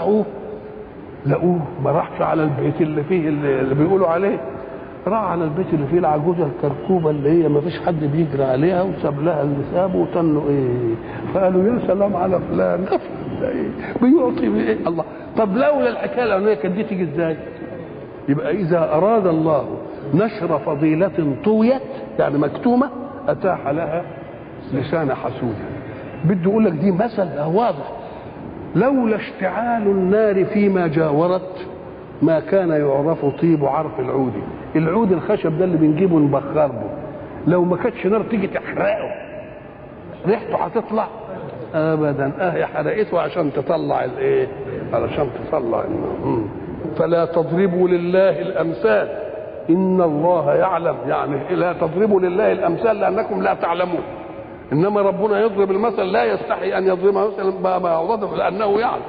فتحوه لقوه ما راحش على البيت اللي فيه اللي, اللي بيقولوا عليه راح على البيت اللي فيه العجوزه الكركوبه اللي هي ما فيش حد بيجري عليها وساب لها اللي سابه وتنوا ايه فقالوا يا سلام على فلان ده فلان ده ايه بيعطي ايه الله طب لولا الحكايه الاولانيه كانت دي تيجي ازاي؟ يبقى اذا اراد الله نشر فضيله طويت يعني مكتومه اتاح لها لسان حسود بده يقول لك دي مثل واضح لولا اشتعال النار فيما جاورت ما كان يعرف طيب عرف العود العود الخشب ده اللي بنجيبه نبخر به لو ما كانتش نار تيجي تحرقه ريحته هتطلع ابدا اه حرقته عشان تطلع الايه علشان تطلع النار فلا تضربوا لله الامثال ان الله يعلم يعني لا تضربوا لله الامثال لانكم لا تعلمون انما ربنا يضرب المثل لا يستحي ان يضرب مثلا ما يعرضه لانه يعلم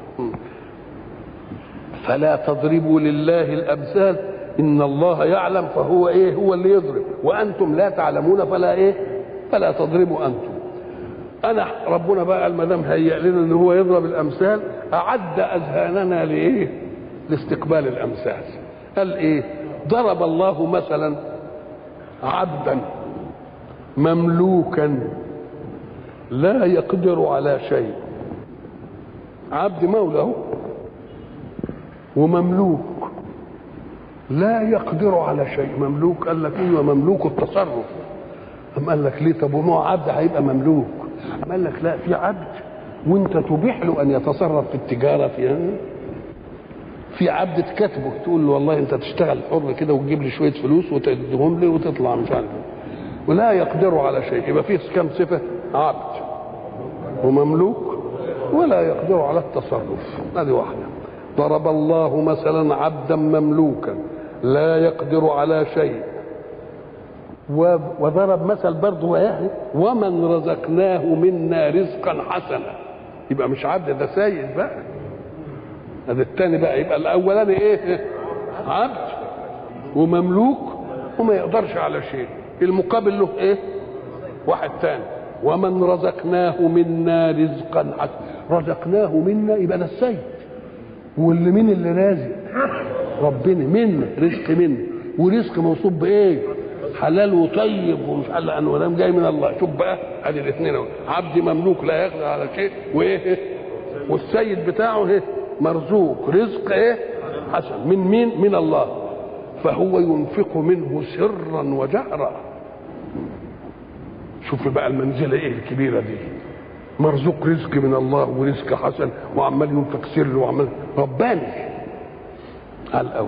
فلا تضربوا لله الامثال ان الله يعلم فهو ايه هو اللي يضرب وانتم لا تعلمون فلا ايه فلا تضربوا انتم انا ربنا بقى ما دام هيأ لنا ان هو يضرب الامثال اعد اذهاننا لايه لاستقبال الامثال قال ايه ضرب الله مثلا عبدا مملوكا لا يقدر على شيء عبد مولى ومملوك لا يقدر على شيء مملوك قال لك ايوه مملوك التصرف أم قال لك ليه طب وما عبد هيبقى مملوك أم قال لك لا في عبد وانت تبيح له ان يتصرف في التجاره في في عبد تكاتبه تقول له والله انت تشتغل حر كده وتجيب لي شويه فلوس وتديهم لي وتطلع مش عارف ولا يقدر على شيء يبقى فيه كم صفه عبد ومملوك ولا يقدر على التصرف هذه واحده ضرب الله مثلا عبدا مملوكا لا يقدر على شيء وضرب مثل برضه وياه ومن رزقناه منا رزقا حسنا يبقى مش عبد ده سيد بقى هذا الثاني بقى يبقى الاولاني ايه عبد ومملوك وما يقدرش على شيء المقابل له ايه واحد ثاني ومن رزقناه منا رزقا حسنا رزقناه منا يبقى ده السيد واللي مين اللي رازق ربنا منا رزق منا ورزق موصوف بايه حلال وطيب ومش قال لانه ولا جاي من الله شوف بقى ادي الاثنين عبد مملوك لا يقدر على شيء وايه والسيد بتاعه ايه مرزوق رزق ايه حسن من مين من الله فهو ينفق منه سرا وجهرا شوف بقى المنزله ايه الكبيره دي مرزوق رزق من الله ورزق حسن وعمال ينفق سر وعمال رباني على الاول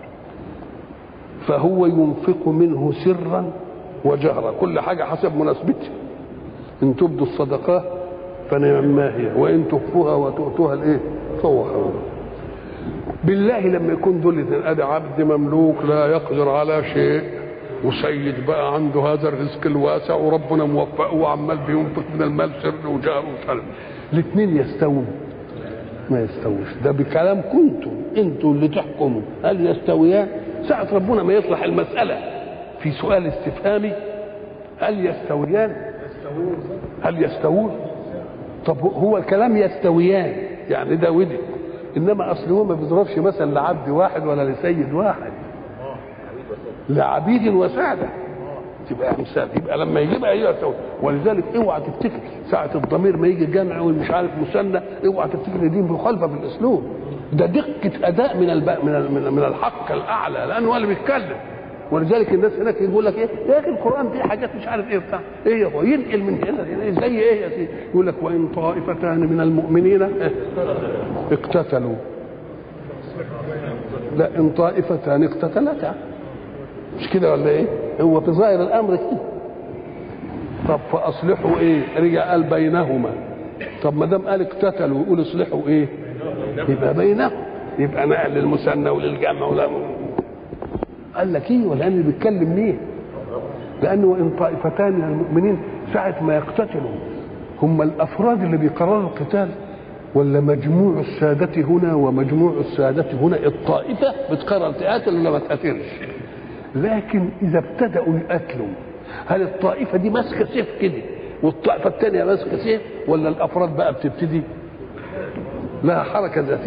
فهو ينفق منه سرا وجهرا كل حاجه حسب مناسبتها ان تبدوا الصدقات فنعم ما هي وان تخفوها وتؤتوها الايه فهو خير بالله لما يكون دول ادي عبد مملوك لا يقدر على شيء وسيد بقى عنده هذا الرزق الواسع وربنا موفقه وعمال بينفق من المال سر وجهر وسلم الاثنين يستوون ما يستووش ده بكلام كنتم انتم اللي تحكموا هل يستويان ساعة ربنا ما يطرح المسألة في سؤال استفهامي هل يستويان هل يستوون طب هو الكلام يستويان يعني ده ودي انما اصل هو ما بيضربش مثلا لعبد واحد ولا لسيد واحد لعبيد وسادة تبقى امثال يبقى لما يجيبها هي يستوي ولذلك اوعى تفتكر ساعة الضمير ما يجي جمع ومش عارف مثنى اوعى تفتكر دي مخالفة في الاسلوب ده دقة أداء من الب... من ال... من الحق الأعلى لأنه هو اللي بيتكلم ولذلك الناس هناك يقول لك ايه يا اخي القران فيه حاجات مش عارف ايه بتاع ايه هو ينقل من هنا لهنا زي ايه يا سيدي يقول لك وان طائفتان من المؤمنين إيه؟ اقتتلوا لا ان طائفتان اقتتلتا مش كده ولا ايه هو في ظاهر الامر كده طب فاصلحوا ايه رجع قال بينهما طب ما دام قال اقتتلوا يقول اصلحوا ايه يبقى بينهم يبقى نقل للمثنى وللجمع ولا قال لك ايه ولا اللي بيتكلم مين لانه ان طائفتان من المؤمنين ساعه ما يقتتلوا هم الافراد اللي بيقرروا القتال ولا مجموع السادة هنا ومجموع السادة هنا الطائفة بتقرر تقاتل ولا ما تقاتلش لكن إذا ابتدأوا يقاتلوا هل الطائفة دي ماسكة سيف كده والطائفة الثانية ماسكة سيف ولا الأفراد بقى بتبتدي لها حركة ذاتية